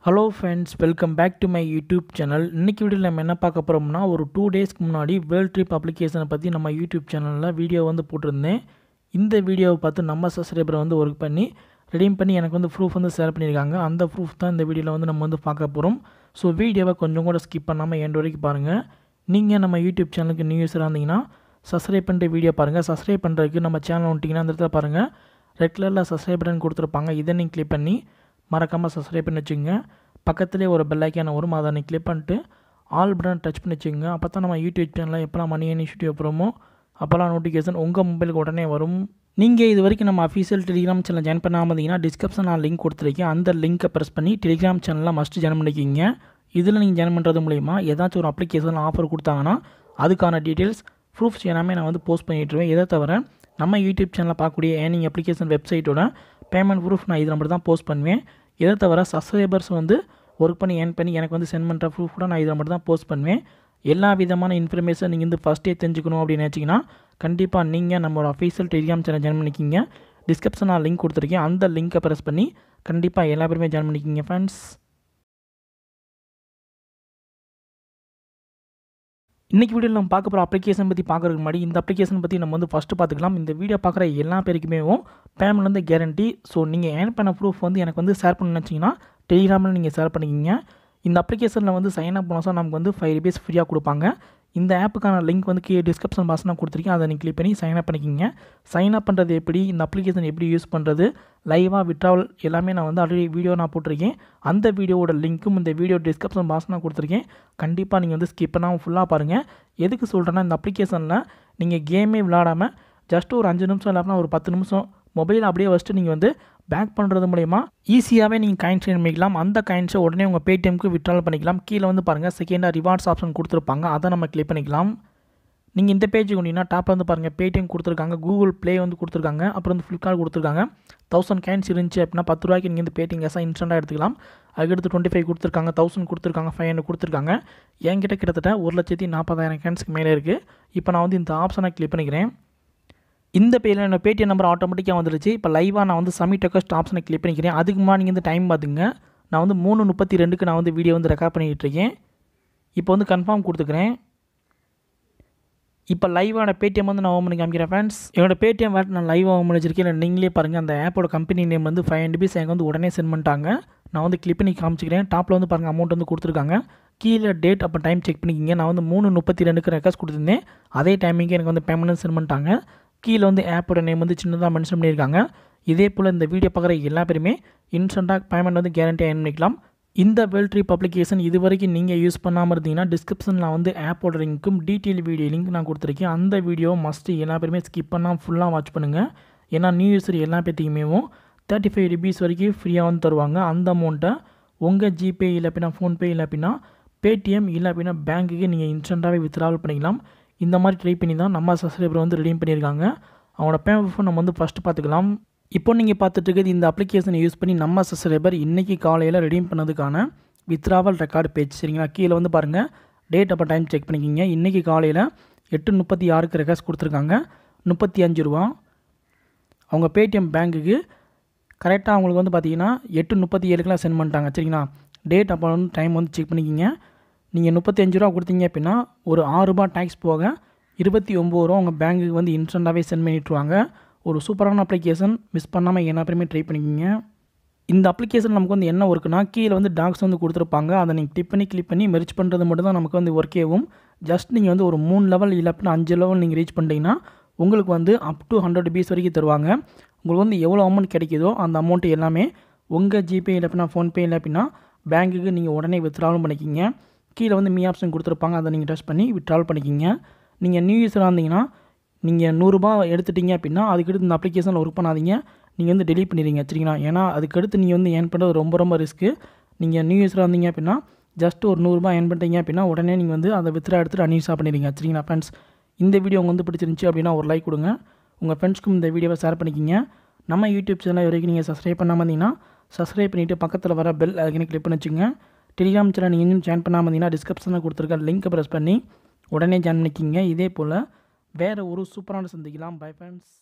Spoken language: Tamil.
hello friends welcome back to my YouTube channel இன்றைக்கி வீடியோவில் நம்ம என்ன பார்க்க போகிறோம்னா ஒரு டூ டேஸ்க்கு முன்னாடி வேர்ல்ட் ட்ரிப் அப்ளிகேஷனை பற்றி நம்ம யூடியூப் சேனலில் வீடியோ வந்து போட்டிருந்தேன் இந்த வீடியோவை பார்த்து நம்ம சப்ஸ்கிரைபரை வந்து ஒர்க் பண்ணி ரெடீம் பண்ணி எனக்கு வந்து ப்ரூஃப் வந்து ஷேர் பண்ணியிருக்காங்க அந்த ப்ரூஃப் தான் இந்த வீடியோவில் வந்து நம்ம வந்து பார்க்க போகிறோம் ஸோ வீடியோவை கொஞ்சம் கூட ஸ்கிப் பண்ணாமல் எண்ட் வரைக்கும் பாருங்கள் நீங்கள் நம்ம யூடியூப் சேனலுக்கு நியூ யூஸராக இருந்தீங்கன்னா சப்ஸ்கிரைப் பண்ணிட்டு வீடியோ பாருங்கள் சப்ஸ்கிரைப் பண்ணுறதுக்கு நம்ம சேனல் வந்துட்டிங்கன்னா அந்த இடத்துல பாருங்கள் ரெட் கலரில் சப்ஸ்கிரைப் பட்டன் கொடுத்துருப்பாங்க இதை நீங்கள் கிளிக் பண்ணி மறக்காமல் சப்ஸ்கிரைப் பண்ணி வச்சுங்க பக்கத்துலேயே ஒரு பெல் ஐக்கான வரும் அதை நீங்கள் கிளிக் பண்ணிட்டு ஆல் பட்டன் டச் பண்ணி வச்சுங்க அப்போ தான் நம்ம யூடியூப் சேனலில் எப்போலாம் மணி இனிஷியேட்டிவ் போகிறோமோ அப்போல்லாம் நோட்டிஃபிகேஷன் உங்கள் மொபைலுக்கு உடனே வரும் நீங்கள் இது வரைக்கும் நம்ம அஃபீஷியல் டெலிகிராம் சேனல் ஜாயின் பண்ணாமல் இருந்தீங்கன்னா டிஸ்கிரிப்ஷன் நான் லிங்க் கொடுத்துருக்கேன் அந்த லிங்க்கை ப்ரெஸ் பண்ணி டெலிகிராம் சேனலில் மஸ்ட் ஜாயின் பண்ணிக்கிங்க இதில் நீங்கள் ஜாயின் பண்ணுறது மூலிமா ஏதாச்சும் ஒரு அப்ளிகேஷன் ஆஃபர் கொடுத்தாங்கன்னா அதுக்கான டீட்டெயில்ஸ் ப்ரூஃப்ஸ் எல்லாமே நான் வந்து போஸ்ட் பண்ணிட்டுருவேன் இதை தவிர நம்ம யூடியூப் சேனலில் பார்க்கக்கூடிய ஏர்னிங் அப்ளிகேஷன் வெப்சைட்டோட பேமெண்ட் ப்ரூஃப் நான் இதில் மட்டும் தான் போஸ்ட் பண்ணுவேன் இதை தவிர சப்ஸ்கிரைபர்ஸ் வந்து ஒர்க் பண்ணி ஏர்ன் பண்ணி எனக்கு வந்து சென்ட் பண்ணுற ப்ரூஃப் கூட நான் இதில் மட்டும் தான் போஸ்ட் பண்ணுவேன் எல்லா விதமான இன்ஃபர்மேஷன் நீங்கள் வந்து ஃபஸ்ட்டே தெரிஞ்சுக்கணும் அப்படின்னு நினச்சிங்கன்னா கண்டிப்பாக நீங்கள் நம்மளோட அஃபீஷியல் டெலிகிராம் சேனல் ஜாயின் பண்ணிக்கிங்க டிஸ்கிரிப்ஷன் நான் லிங்க் கொடுத்துருக்கேன் அந்த லிங்க்கை ப்ரெஸ் பண்ணி கண்டிப்பாக எல்லா பேருமே ஜாயின் பண்ணிக்கிங்க ஃப்ரெண்ட்ஸ் இன்றைக்கி வீடியோவில் நம்ம பார்க்க போகிற அப்ளிகேஷன் பற்றி பார்க்குறதுக்கு முன்னாடி இந்த அப்ளிகேஷன் பற்றி நம்ம வந்து ஃபஸ்ட்டு பார்த்துக்கலாம் இந்த வீடியோ பார்க்குற எல்லா பேருக்குமே பேமெண்ட் வந்து கேரண்டி ஸோ நீங்கள் ஏர்ன் பண்ண ப்ரூஃப் வந்து எனக்கு வந்து ஷேர் பண்ண நினச்சிங்கன்னா டெலிகிராமில் நீங்கள் ஷேர் பண்ணிக்கிங்க இந்த அப்ளிகேஷனில் வந்து சைன் அப் போனஸாக நமக்கு வந்து ஃபைவ் ருபீஸ் ஃப்ரீயாக கொடுப்பாங்க இந்த ஆப்புக்கான லிங்க் வந்து கீழே டிஸ்கிரிப்ஷன் பாக்ஸ் நான் கொடுத்துருக்கேன் அதை நீங்கள் கிளிக் பண்ணி சைன் அப் பண்ணிக்கிங்க சைன் அப் பண்ணுறது எப்படி இந்த அப்ளிகேஷன் எப்படி யூஸ் பண்ணுறது லைவாக விட்ராவல் எல்லாமே நான் வந்து ஆல்ரெடி வீடியோ நான் போட்டிருக்கேன் அந்த வீடியோவோட லிங்க்கும் இந்த வீடியோ டிஸ்கிரிப்ஷன் பாக்ஸ் நான் கொடுத்துருக்கேன் கண்டிப்பாக நீங்கள் வந்து ஸ்கிப் பண்ணாமல் ஃபுல்லாக பாருங்கள் எதுக்கு சொல்கிறேன்னா இந்த அப்ளிகேஷனில் நீங்கள் கேமே விளாடாமல் ஜஸ்ட் ஒரு அஞ்சு நிமிஷம் இல்லாமல் ஒரு பத்து நிமிஷம் மொபைல் அப்படியே வச்சுட்டு நீங்கள் வந்து பேக் பண்ணுறது மூலயமா ஈஸியாகவே நீங்கள் காயின்ஸ் ஏர்ன் பண்ணிக்கலாம் அந்த காயின்ஸை உடனே உங்கள் பேடிஎம்க்கு விட்ரால் பண்ணிக்கலாம் கீழே வந்து பாருங்கள் செகண்டாக ரிவார்ட்ஸ் ஆப்ஷன் கொடுத்துருப்பாங்க அதை நம்ம கிளிக் பண்ணிக்கலாம் நீங்கள் இந்த பேஜுக்கு வந்தீங்கன்னா டாப்பில் வந்து பாருங்கள் பேடிஎம் கொடுத்துருக்காங்க கூகுள் ப்ளே வந்து கொடுத்துருக்காங்க அப்புறம் வந்து ஃப்ளிப்கார்ட் கொடுத்துருக்காங்க தௌசண்ட் காயின்ஸ் இருந்துச்சு அப்படின்னா பத்து ரூபாய்க்கு நீங்கள் வந்து பேடிஎம் கேஸாக இன்ஸ்டண்ட்டாக எடுத்துக்கலாம் அதுக்கடுத்து டுவெண்ட்டி ஃபைவ் கொடுத்துருக்காங்க தௌசண்ட் கொடுத்துருக்காங்க ஃபைவ் ஹண்ட்ரட் கொடுத்துருக்காங்க என்கிட்ட கிட்டத்தட்ட ஒரு லட்சத்தி நாற்பதாயிரம் காயின்ஸ்க்கு மேலே இருக்குது இப்போ நான் வந்து இந்த ஆப்ஷனை கிளிக் பண்ணிக்கிறேன் இந்த பேரில் என்னோட பேடிஎம் நம்பர் ஆட்டோமேட்டிக்காக வந்துருச்சு இப்போ லைவாக நான் வந்து சமிட் ரெக்வஸ்ட் ஆப்ஷனை கிளிக் பண்ணிக்கிறேன் அதுக்கு முன்னாடி நீங்கள் வந்து டைம் பார்த்துங்க நான் வந்து மூணு முப்பத்தி ரெண்டுக்கு நான் வந்து வீடியோ வந்து ரெக்கார்ட் பண்ணிகிட்டு இருக்கேன் இப்போ வந்து கன்ஃபார்ம் கொடுத்துக்கிறேன் இப்போ லைவான பேடிஎம் வந்து நான் ஓம் பண்ணி காமிக்கிறேன் ஃப்ரெண்ட்ஸ் என்னோட பேடிஎம் வேட் நான் லைவாக ஓம் பண்ணி வச்சிருக்கேன் நீங்களே பாருங்கள் அந்த ஆப்போட கம்பெனி நேம் வந்து ஃபைவ் ஹண்ட்ரட் பீஸ் எனக்கு வந்து உடனே சென்ட் பண்ணிட்டாங்க நான் வந்து கிளிக் பண்ணி காமிச்சிக்கிறேன் டாப்பில் வந்து பாருங்கள் அமௌண்ட் வந்து கொடுத்துருக்காங்க கீழே டேட் அப்போ டைம் செக் பண்ணிக்கிங்க நான் வந்து மூணு முப்பத்தி ரெண்டுக்கு ரெக்கார்ட் கொடுத்துருந்தேன் அதே டைமிங்க்கு எனக்கு வந்து பேமெண்ட் சென்ட் பண்ணிட்டாங்க கீழே வந்து ஆப்போட நேம் வந்து சின்னதாக மென்ஷன் பண்ணியிருக்காங்க இதே போல் இந்த வீடியோ பார்க்குற எல்லா பேருமே இன்ஸ்டண்ட்டாக பேமெண்ட் வந்து கேரண்டியாக ஏன் பண்ணிக்கலாம் இந்த வெல் ட்ரிப் அப்ளிகேஷன் இது வரைக்கும் நீங்கள் யூஸ் பண்ணாமல் இருந்தீங்கன்னா டிஸ்கிரிப்ஷனில் வந்து ஆப்போட லிங்க்கும் டீட்டெயில் வீடியோ லிங்க் நான் கொடுத்துருக்கேன் அந்த வீடியோ மஸ்ட்டு எல்லா பேருமே ஸ்கிப் பண்ணால் ஃபுல்லாக வாட்ச் பண்ணுங்கள் ஏன்னா நியூ யூஸர் எல்லா பேர்த்தையுமே தேர்ட்டி ஃபைவ் ருபீஸ் வரைக்கும் ஃப்ரீயாக வந்து தருவாங்க அந்த அமௌண்ட்டை உங்கள் ஜிபே இல்லை அப்படின்னா ஃபோன்பே இல்லை அப்படின்னா பேடிஎம் இல்லை அப்படின்னா பேங்க்குக்கு நீங்கள் இன்ஸ்டண்ட்டாகவே வித்ட்ராவல் பண்ணிக்கலாம் இந்த மாதிரி ட்ரை பண்ணி தான் நம்ம சப்ஸ்கிரைபர் வந்து ரெடீம் பண்ணியிருக்காங்க அவனோட பேமெண்ட் நம்ம வந்து ஃபஸ்ட்டு பார்த்துக்கலாம் இப்போ நீங்கள் பார்த்துட்டு இருக்கிறது இந்த அப்ளிகேஷனை யூஸ் பண்ணி நம்ம சப்ஸ்கிரைபர் இன்றைக்கி காலையில் ரெடீம் பண்ணதுக்கான வித்ராவல் ரெக்கார்டு பேஜ் சரிங்களா கீழே வந்து பாருங்கள் டேட் அப்போ டைம் செக் பண்ணிக்கிங்க இன்றைக்கி காலையில் எட்டு முப்பத்தி ஆறுக்கு ரெக்கார்ட்ஸ் கொடுத்துருக்காங்க முப்பத்தி அஞ்சு ரூபா அவங்க பேடிஎம் பேங்க்குக்கு கரெக்டாக அவங்களுக்கு வந்து பார்த்தீங்கன்னா எட்டு முப்பத்தி ஏழுக்கெலாம் சென்ட் பண்ணிட்டாங்க சரிங்களா டேட் அப்போ வந்து டைம் வந்து செக் பண்ணிக்கிங்க நீங்கள் முப்பத்தஞ்சு ரூபா கொடுத்தீங்க அப்படின்னா ஒரு ஆறு ரூபா டேக்ஸ் போக இருபத்தி ஒம்பது ரூபா உங்கள் பேங்க்குக்கு வந்து இன்ஸ்டண்ட்டாகவே சென்ட் பண்ணிட்டுருவாங்க ஒரு சூப்பரான அப்ளிகேஷன் மிஸ் பண்ணாமல் என்ன பேருமே ட்ரை பண்ணிக்கிங்க இந்த அப்ளிகேஷன் நமக்கு வந்து என்ன ஒர்க்குனா கீழே வந்து டாக்ஸ் வந்து கொடுத்துருப்பாங்க அதை நீங்கள் கிளிக் பண்ணி கிளிக் பண்ணி மெரிச் பண்ணுறது மட்டும் தான் நமக்கு வந்து ஒர்க் ஆகும் ஜஸ்ட் நீங்கள் வந்து ஒரு மூணு லெவல் இல்லை அப்படின்னா அஞ்சு லெவல் நீங்கள் ரீச் பண்ணிட்டீங்கன்னா உங்களுக்கு வந்து அப் டு ஹண்ட்ரட் ருபீஸ் வரைக்கும் தருவாங்க உங்களுக்கு வந்து எவ்வளோ அமௌண்ட் கிடைக்குதோ அந்த அமௌண்ட் எல்லாமே உங்கள் ஜிபே இல்லை அப்படின்னா ஃபோன்பே இல்லை அப்படின்னா பேங்க்குக்கு நீங்கள் உடனே வித்ட்ராவலும் பண்ணிக்கிங்க கீழே வந்து மீ ஆப்ஷன் கொடுத்துருப்பாங்க அதை நீங்கள் டச் பண்ணி விட்ராவல் பண்ணிக்கிங்க நீங்கள் நியூ யூஸராக இருந்தீங்கன்னா நீங்கள் நூறுரூபா எடுத்துட்டீங்க அப்படின்னா அதுக்கடுத்து இந்த அப்ளிகேஷனில் ஒர்க் பண்ணாதீங்க நீங்கள் வந்து டெலிட் பண்ணிடுங்க சரிங்களா ஏன்னா அதுக்கடுத்து நீங்கள் வந்து ஏர்ன் பண்ணுறது ரொம்ப ரொம்ப ரிஸ்க்கு நீங்கள் நியூ யூஸராக இருந்தீங்க அப்படின்னா ஜஸ்ட் ஒரு நூறுரூபா ஏர்ன் பண்ணிட்டீங்க அப்படின்னா உடனே நீங்கள் வந்து அதை வித்ரா எடுத்துகிட்டு அன்யூஸாக பண்ணிடுங்க சரிங்களா ஃப்ரெண்ட்ஸ் இந்த வீடியோ உங்களுக்கு வந்து பிடிச்சிருந்துச்சி அப்படின்னா ஒரு லைக் கொடுங்க உங்கள் ஃப்ரெண்ட்ஸ்க்கும் இந்த வீடியோவை ஷேர் பண்ணிக்கிங்க நம்ம யூடியூப் சேனல் வரைக்கும் நீங்கள் சப்ஸ்கிரைப் பண்ணாமல் இருந்தீங்கன்னா சப்ஸ்கிரைப் பண்ணிவிட்டு பக்கத்தில் வர பெல் அதுக்குன்னு கிளிக் பண்ணி வச்சுங்க டெலிகிராம் சேனல் நீங்கள் இன்னும் ஜாயின் பண்ணாமல் இருந்தீங்கன்னா டிஸ்கிரிப்ஷனில் கொடுத்துருக்க லிங்க்கை ப்ரெஸ் பண்ணி உடனே ஜாயின் பண்ணிக்கிங்க இதே போல் வேறு ஒரு சூப்பரான சந்திக்கலாம் பை ஃப்ரெண்ட்ஸ்